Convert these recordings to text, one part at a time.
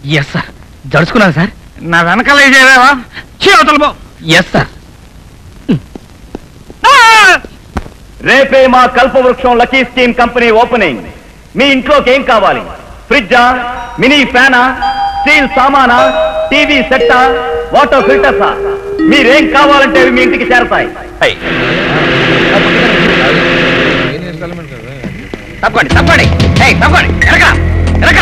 Yes sir జడుచుకున్నాను sir నా వెనకాల చేరావా చీవతలు పో ఎస్ సార్ రేపే మా Kalpavriksham lucky scheme company opening మీ ఇంట్లోకి ఏం కావాలి ఫ్రిడ్జా మినీ ఫ్యానా స్టీల్ సామానా టీవీ సెట్టా వాటర్ ఫిల్టర్సా మీరేం కావాలంటే అవి మీ ఇంటికి చేరతాయి తప్పండి తప్పండి ఏయ్ తప్పండి ఎరక ఎరక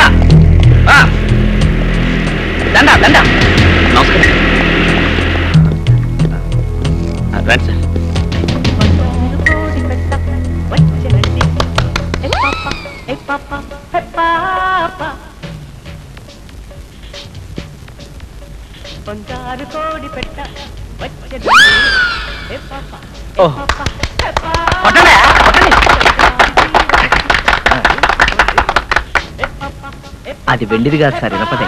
దండ దండ నమస్కారం ఆ, రండి సార్ బంగారు కోడి పెట్ట వచ్చే ఓ కొట్టండి కొట్టండి అది వెండిది కాదు సార్ ఇనపదే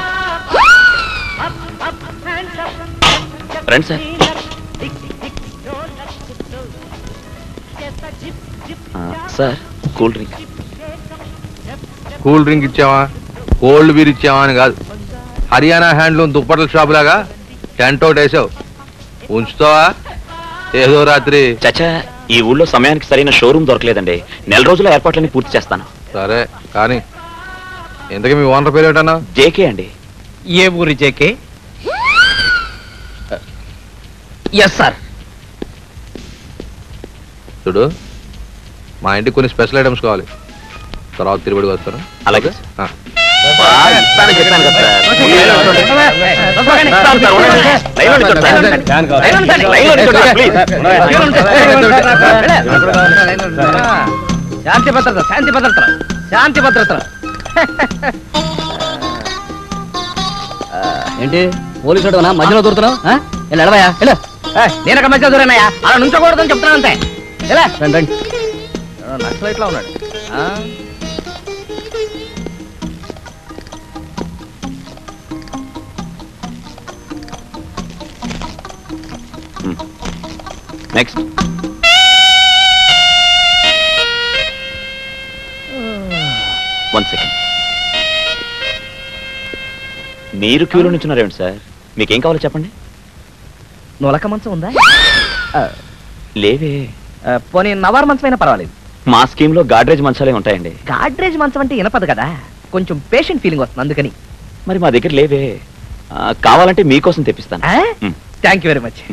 రండి సార్ ఆ, sir cool drink cool drink ఇచ్చావా కోల్డ్ బీర్ ఇచ్చావా అని కాదు హర్యానా హ్యాండ్లూమ్ దుప్పట్ల షాప్ లాగా టెంట్ ఒకటి వేసావు ఉంచుతావా ఏదో రాత్రి చచ్చా ఈ ఊళ్ళో సమయానికి సరైన షోరూమ్ దొరకలేదండి నెల రోజుల ఏర్పాట్లన్నీ పూర్తి చేస్తాను సరే కానీ ఇంతకీ మీ ఓనర్ పేరు ఏంటన్నా జేకే అండి ఏ ఊరి జేకే ఎస్ సార్ చూడు మా ఇంటికి కొన్ని స్పెషల్ ఐటమ్స్ కావాలి తర్వాత తిరుపతి వస్తాను అలాగే ఆ. ఇస్తానని చెప్పాను కదా సార్. ఇస్తాను సార్, ఉండండి. లైన్లో నిల్చోండి సార్. లైన్లో నిల్చోండి సార్, ప్లీజ్. శాంతి భద్రత శాంతి భద్రత శాంతి భద్రత ఏంటి పోలీసు వాడునా మధ్యలో దూరుతున్నావు వెళ్ళి ఎడవయా వెళ్ళు నేను అక్కడ మధ్యలో దూరానయ్యా అలా నుంచోకూడదని చెప్తున్నాను అంతే ఎలా రండి రండి నక్సల్ ఇట్లా ఉన్నాడు ఆ? నెక్స్ట్ వన్ సెకండ్ మీరు క్యూలో నుంచున్నారేమిటి సార్ మీకేం కావాలో చెప్పండి నొలక మంచం ఉందా లేవే ఆ, పోనీ నవార్ మంచమైనా పర్వాలేదు మా స్కీమ్ లో గాడ్రేజ్ మంచాలే ఉంటాయండి గాడ్రేజ్ మంచం అంటే ఇనపదు కదా కొంచెం పేషెంట్ ఫీలింగ్ వస్తుంది అందుకని మరి మా దగ్గర లేవే ఆ, కావాలంటే మీకోసం తెప్పిస్తాను మ్. థ్యాంక్ యూ వెరీ మచ్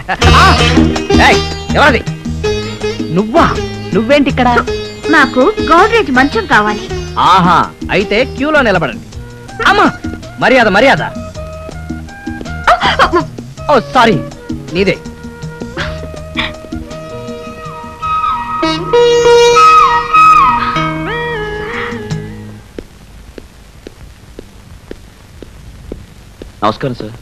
ఎవరది నువ్వా నువ్వేంటి ఇక్కడ నాకు గోడ్రేజ్ మంచం కావాలి ఆహా అయితే క్యూలో నిలబడండి అమ్మా మర్యాద మర్యాద ఓ సారీ నీదే నమస్కారం సార్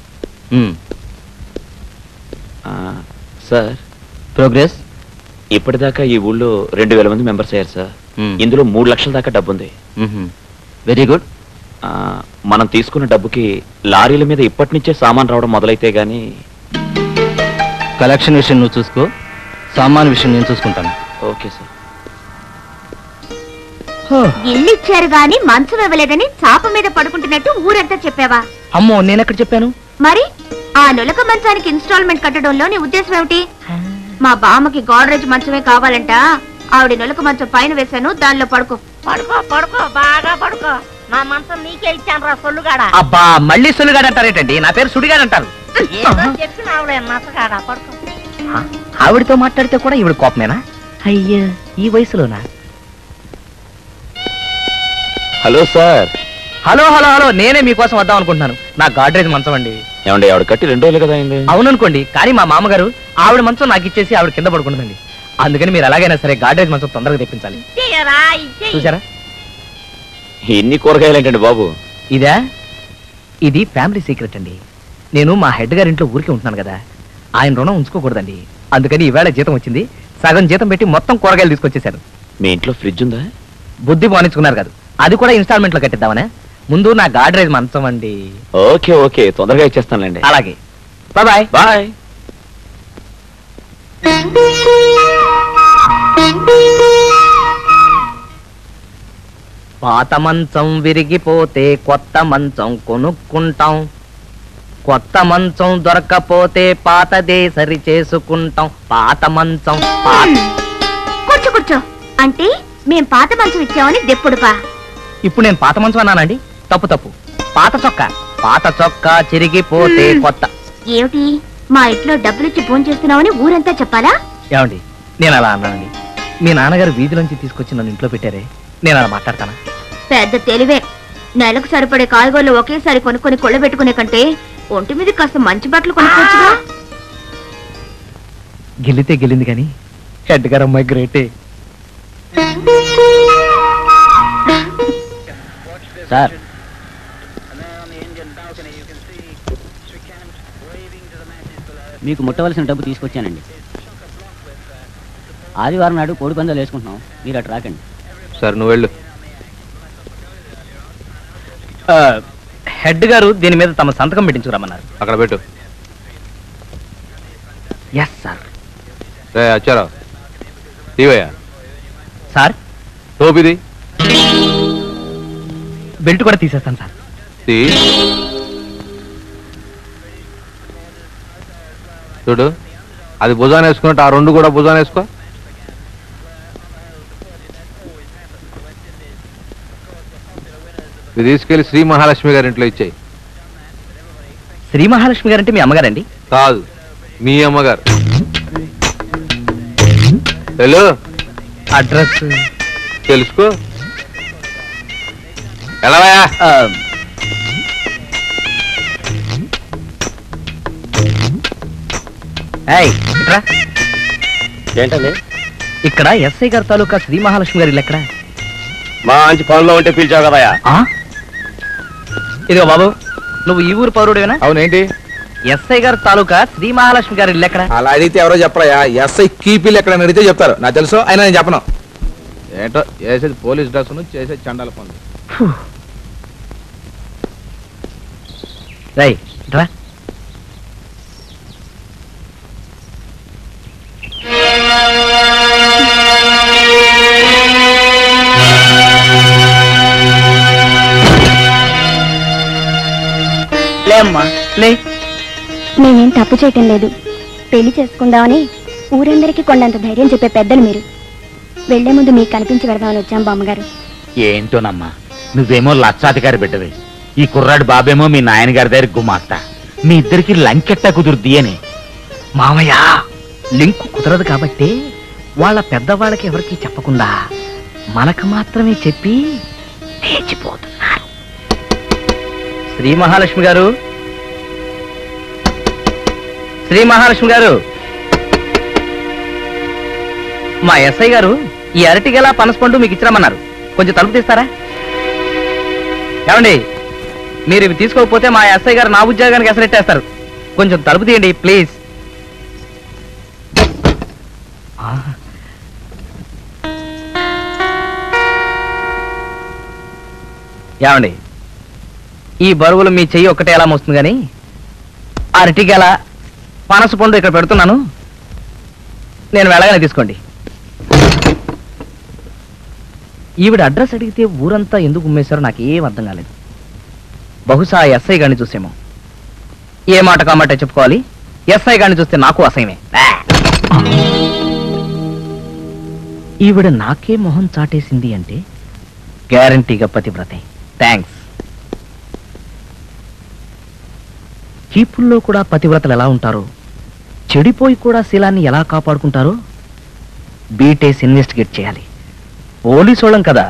ఆ, సార్ ప్రోగ్రెస్ ఇప్పటిదాకా ఈ ఊళ్ళో రెండు వేల మంది మెంబర్స్ అయ్యారు సార్ ఇందులో మూడు లక్షల దాకా డబ్బు ఉంది వెరీ గుడ్ ఆ, మనం తీసుకున్న డబ్బుకి లారీల మీద ఇప్పటి నుంచే సామాన్ రావడం మొదలైతే గానీ కలెక్షన్ విషయం నువ్వు చూసుకో సామాన్ విషయం నేను చూసుకుంటాను ఓకే సార్ ఇల్లు ఇచ్చారు గాని మంచం ఇవ్వలేదని చాప మీద పడుకుంటున్నట్టు ఊరంతా చెప్పావా అమ్మో నేను ఎక్కడ చెప్పాను మరి ఆ నులక మంచానికి ఇన్స్టాల్మెంట్ కట్టడంలో నీ ఉద్దేశం ఏమిటి మా బామ్మకి గోడ్రేజ్ మంచమే కావాలంట ఆవిడ నులక మంచం పైన వేశాను దానిలో పడుకో పడుకో పడుకో బాగా పడుకో నా మంచం నీకే ఇచ్చాను రా సొల్లుగాడ అబ్బా మళ్ళీ సులుగాడు అంటారేటండి నా పేరు సుడిగాడు అంటారు ఏదో చెప్పినావులే నచ్చగాడ పడుకో ఆ, ఆవిడతో మాట్లాడితే కూడా ఈవిడ కోపమేనా అయ్యా ఈ వయసులోనా hello sir hello hello hello నేనే మీకోసం వద్దాం అనుకుంటున్నాను నా గాడ్రేజ్ మంచం అండి ఏమండి ఆవిడ కట్టి రెండు రోజులు కదా అయింది అవుననుకోండి కానీ మా మామగారు ఆవిడ మంచం నాకు ఇచ్చేసి ఆవిడ కింద పడుకుంటుందండి అందుకని మీరు ఎలాగైనా సరే గాడ్రేజ్ మంచం తొందరగా తెప్పించాలి ఇచ్చేయరా ఇచ్చేయి చూసారా ఇన్ని కూరగాయలు ఏంటండి బాబు ఇదా ఇది ఫ్యామిలీ సీక్రెట్ అండి నేను మా హెడ్ గారి ఇంట్లో ఊరికి ఉంటున్నాను కదా ఆయన రుణం ఉంచుకోకూడదండి అందుకని ఈవేళ జీతం వచ్చింది సగం జీతం పెట్టి మొత్తం కూరగాయలు తీసుకొచ్చేసాను మీ ఇంట్లో ఫ్రిడ్జ్ ఉందా బుద్ధి బానించుకున్నారు కాదు అది కూడా ఇన్స్టాల్మెంట్ లో కట్టిద్దామనే ముందు నా గాడ్రేజ్ మంచం అండి ఓకే ఓకే తొందరగా ఇచ్చేస్తానులేండి అలాగే బాయ్ బాయ్ పాత మంచం విరిగిపోతే కొత్త మంచం కొనుక్కుంటాం కొత్త మంచం దొరక్కపోతే పాతదే సరి చేసుకుంటాం పాత మంచం పాత కూర్చో కూర్చో అంటే మేం పాత మంచం ఇచ్చామని దెప్పుడుపా ఇప్పుడు నేను పాత మంచం అన్నానండి తప్పు తప్పు పాత చొక్కా పాత చొక్కా చిరిగిపోతే కొత్త ఏమిటి మా ఇంట్లో డబ్బులిచ్చి ఫోన్ చేస్తున్నామని ఊరంతా చెప్పాలా ఏమండి నేను అలా అన్నానండి మీ నాన్నగారు వీధిలోంచి తీసుకొచ్చి నన్ను ఇంట్లో పెట్టారే నేను అలా మాట్లాడతానా పెద్ద తెలివే నెలకు సరిపడే కాయగూరలు ఒకేసారి కొనుక్కొని కొళ్ళబెట్టుకునే కంటే ఒంటి మీద కాస్త మంచి బట్టలు కొనుక్కోవచ్చుగా గెలితే గెలింది కానీ హెడ్ గారు అమ్మాయి గ్రేటే సార్ మీకు ముట్టవలసిన డబ్బు తీసుకొచ్చానండి ఆదివారం నాడు కోడి పందాలు వేసుకుంటున్నాం మీరు అటు రాకండి సరే నువ్వు వెళ్ళు హెడ్ గారు దీని మీద తమ సంతకం పెట్టించుకురమ్మన్నారు అక్కడ పెట్టు ఎస్ సార్ రే వచ్చారా తీవయ్యా సార్ టోపిది బెల్ట్ కూడా తీసేస్తాను సార్ తీ చూడు అది భుజాన వేసుకున్నట్టు ఆ రెండు కూడా భుజాన వేసుకో ఇది తీసుకెళ్లి శ్రీ మహాలక్ష్మి గారి ఇంట్లో ఇచ్చేయి శ్రీ మహాలక్ష్మి గారంటే మీ అమ్మగారండి కాదు మీ అమ్మగారు హలో అడ్రస్ తెలుసుకో ఎలావయా ఏయ్, ఇట్రా. ఏంటండి ఇక్కడ ఎస్ఐ గారి తాలూకా శ్రీ మహాలక్ష్మి గారి ఇల్లు ఎక్కడ మంచి పనిలో ఉంటే పిలిచావు కదయా ఆ? ఇదిగో బాబు నువ్వు ఈ ఊరు పౌరుడేనా అవునేంటి ఎస్ఐ గారి తాలూకా శ్రీ మహాలక్ష్మి గారి ఇల్లు ఎక్కడ అలా అడిగితే ఎవరో చెప్పరయ్యా ఎస్ఐ కీపీలు ఎక్కడ అడిగితే చెప్తారు నాకు తెలుసు అయినా నేను చెప్పను ఏంటో చేసేది పోలీస్ డ్రెస్ చేసేది చండాల పనులు రై రా లేమ్మా లే మేమేం తప్పు చేయటం లేదు పెళ్లి చేసుకుందామని ఊరందరికీ కొండంత ధైర్యం చెప్పే పెద్దలు మీరు వెళ్లే ముందు మీకు కనిపించి పెడదామని వచ్చాం బామ్మగారు ఏంటోనమ్మా నువ్వేమో లక్షాధికారి బిడ్డవే ఈ కుర్రాడు బాబేమో మీ నాయనగారి దగ్గర గుమాస్తా మీ ఇద్దరికి లంకెట్ట కుదురుద్ది అని మామయ్య లింకు కుదరదు కాబట్టి వాళ్ళ పెద్దవాళ్ళకి ఎవరికి చెప్పకుండా మనకు మాత్రమే చెప్పి లేచిపోతున్నారు శ్రీ మహాలక్ష్మి గారు శ్రీ మహాలక్ష్మి గారు మా ఎస్ఐ గారు ఈ అరటిగల పనసపండు మీకు ఇచ్చిరమ్మన్నారు కొంచెం తలుపు తీస్తారా ఏమండి మీరు ఇవి తీసుకోకపోతే మా ఎస్ఐ గారు నా ఉద్యోగానికి ఎసరెట్టేస్తారు కొంచెం తలుపు తీయండి ప్లీజ్ ఏమండి ఈ బరువులు మీ చెయ్యి ఒక్కటే ఎలా మోస్తుంది కానీ అరటిగల పనస పండు ఇక్కడ పెడుతున్నాను నేను వెళ్ళగానే తీసుకోండి ఈవిడ అడ్రస్ అడిగితే ఊరంతా ఎందుకు ఉమ్మేశారో నాకు ఏం అర్థం కాలేదు బహుశా ఆ ఎస్ఐ గారిని చూసేమో ఏ మాట కామాట చెప్పుకోవాలి ఎస్ఐ గారిని చూస్తే నాకు అసహ్యమే ఈవిడ నాకే మొహం చాటేసింది అంటే గ్యారంటీగా పతివ్రతే థ్యాంక్స్ కీపుల్లో కూడా పతివ్రతలు ఎలా ఉంటారో చెడిపోయి కూడా శీలాన్ని ఎలా కాపాడుకుంటారో బీటేస్ ఇన్వెస్టిగేట్ చేయాలి పోలీసు వాళ్ళం కదా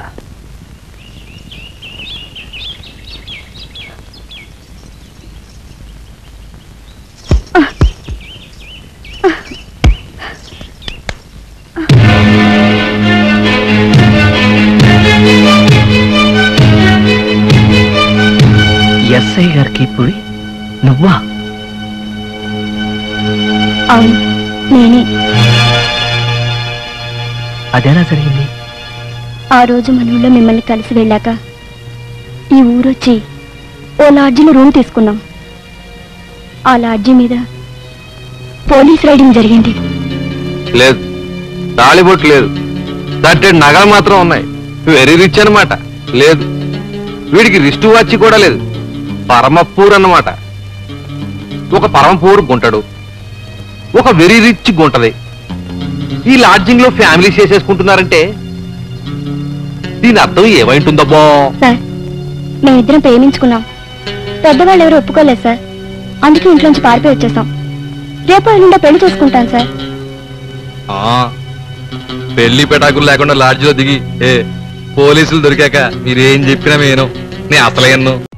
ఎస్ఐ గారికి ఇప్పుడు నువ్వా అవును నేనే అదెలా జరిగింది ఆ రోజు మన ఊళ్ళో మిమ్మల్ని కలిసి వెళ్ళాక ఈ ఊరొచ్చి ఓ లాడ్జిలో రూమ్ తీసుకున్నాం ఆ లాడ్జి మీద పోలీస్ రైడింగ్ జరిగింది లేదు తాళిబొట్టు లేదు తట్టెడు నగలు మాత్రం ఉన్నాయి వెరీ రిచ్ అనమాట లేదు వీడికి రిస్ట్ వాచ్ కూడా లేదు పరమపూర్ అన్నమాట ఒక పరమపూర్ గుంటడు ఒక వెరీ రిచ్ గుంటది ఈ లాడ్జింగ్ లో ఫ్యామిలీ చేసేసుకుంటున్నారంటే దీని అర్థం ఏమైంటుందబ్బో సార్ మేమిద్దరం ప్రేమించుకున్నాం పెద్దవాళ్ళు ఎవరు ఒప్పుకోలేదు సార్ అందుకే ఇంట్లోంచి పారిపోయి వచ్చేసాం రేపు ఎల్లుండో పెళ్లి చేసుకుంటాను సార్ ఆ, పెళ్లి పెటాకులు లేకుండా లాడ్జిలో దిగి ఏ పోలీసులు దొరికాక మీరేం చెప్పినా నేను నేను అసలు